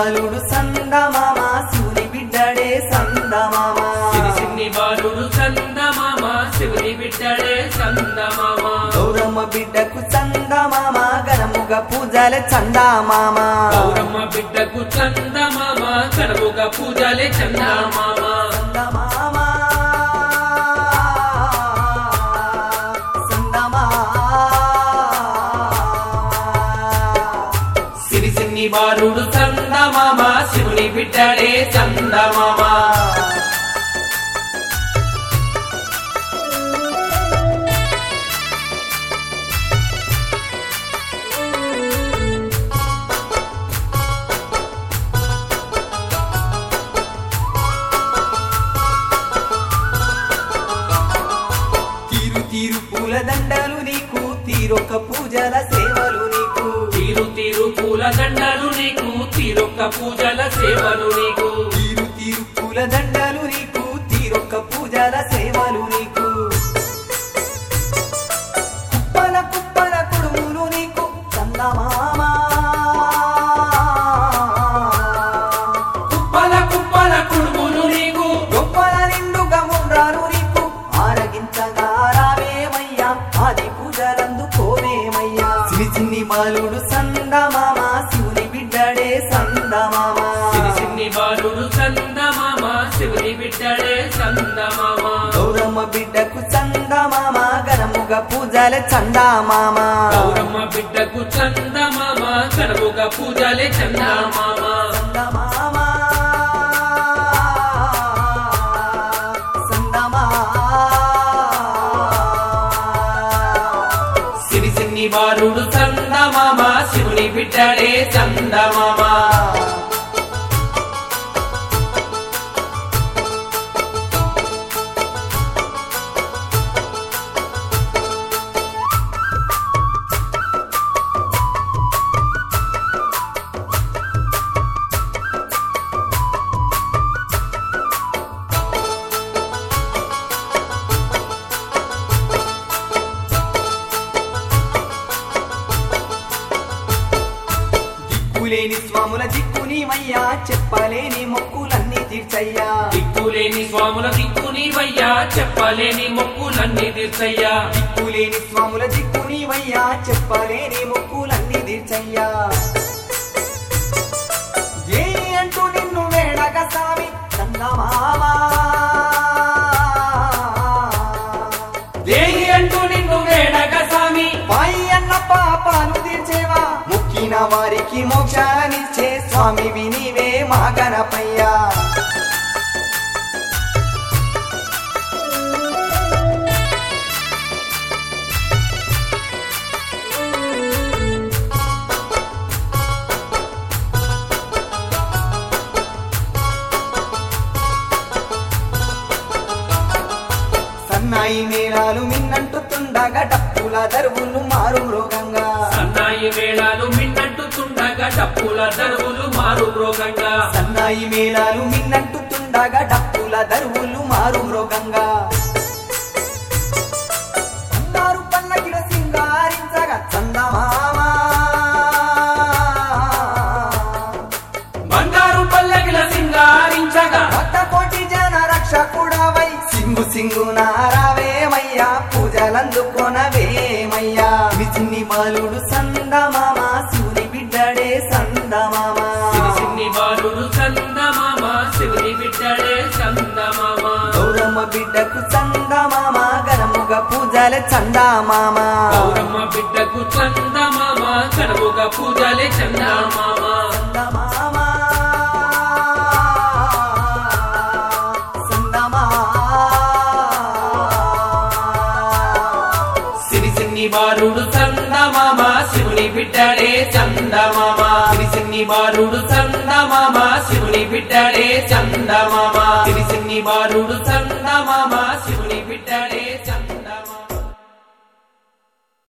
బాలుడు సందమామ శివుని బిడ్డడే సందమామ సిరి సిన్ని బాలుడు చందమామ శివుని బిడ్డడే చందమామ గౌరమ్మ బిడ్డకు చందమామ గణముగ పూజల చందామామ గౌరమ్మ బిడ్డకు చందమామ కడముగా పూజలే చందమామ చందమామ చందమామ సిరి సిన్ని బాలుడు చందమామ శివుని బిడ్డడే చందమామ తీరు తీరు పూల దండలు నీకు తీరొక్క పూజల సేవలు నీకు తీరు తీరు పూల దండలు నీకు తీరొక్క పూజల సేవలు నీకు తీరు తీరు పూల దండలు నీకు తీరొక్క పూజల సేవలు నీకు కుప్పల కుప్పల కుడుములు నీకు చందమామ కుప్పల కుప్పల కుడుములు నీకు గొప్పల నిండుగా ఉండ్రాలు నీకు ఆరగించగా రావేమయ్యా ఆది పూజలందుకోవేమయ్యా సిరి చిన్ని బాలుడు సందమామ శివుని బిడ్డడే సందమామ సిరి సిన్ని బాలుడు చందమామ శివుని బిడ్డడే చందమామ గౌరమ్మ బిడ్డకు చందమామ గణముగ పూజల చందామామ గౌరమ్మ బిడ్డకు చందమామ కడముగా పూజలే చందమామ చందమామ చందమామ సిరి సిన్ని బాలుడు చందమామ శివుని బిడ్డడే చందమామ దిక్కులేని స్వాముల దిక్కునివయ్యా చెప్పలేని మొక్కులన్నీ తీర్చయ్యా దిక్కులేని స్వాముల దిక్కుని వయ్యా చెప్పలేని మొక్కులన్నీ తీర్చయ్యా దిక్కులేని స్వాముల దిక్కునివయ్యా చెప్పలేని మొక్కులన్నీ తీర్చయ్యా ఏ అంటూ నిన్ను వేడగ సామి చందమామా దేహి అంటూ నిన్ను వేడగ స్వామి పై అన్న పాపాలు తీర్చేవా మొక్కిన వారికి మోక్షాన్నిచ్చే స్వామి వినివే మా గణపయ్యా సన్నాయి మేళాలు మిన్నంటుతుండగా డప్పుల దరువులు మారు మృగంగా సన్నాయి వేళాలు మిన్నట్టుతుండగా డప్పుల దరువులు మారు రోగంగా సన్నాయి మేళాలు మిన్నంటుతుండగా డప్పుల దరువులు మారు మృగంగా అన్నారు పల్లకిల సింగారించగా చందమామా బంగారు పల్లకిల సింగారించగా భక్త కోటి జన రక్షకుడవై సింగు సింగు నారావేమయ్యా పూజలందుకొనవేమయ్యా విచిన్ని బాలుడు సందమామ శివుని బిడ్డడే సందమామ సిరి సిన్ని బాలుడు చందమామ శివుని బిడ్డడే చందమామ గౌరమ్మ బిడ్డకు చందమామ గణముగ పూజల చందామామ గౌరమ్మ బిడ్డకు చందమామ కడముగా పూజలే చందమామ చందమామ చందమామ సిరి సిన్ని బాలుడు చందమామ శివుని బిడ్డడే చందమామ సిరి సిన్ని బాలుడు చందమామ శివుని బిడ్డడే చందమామ సిరి సిన్ని బాలుడు చందమామ శివుని బిడ్డడే చందమామ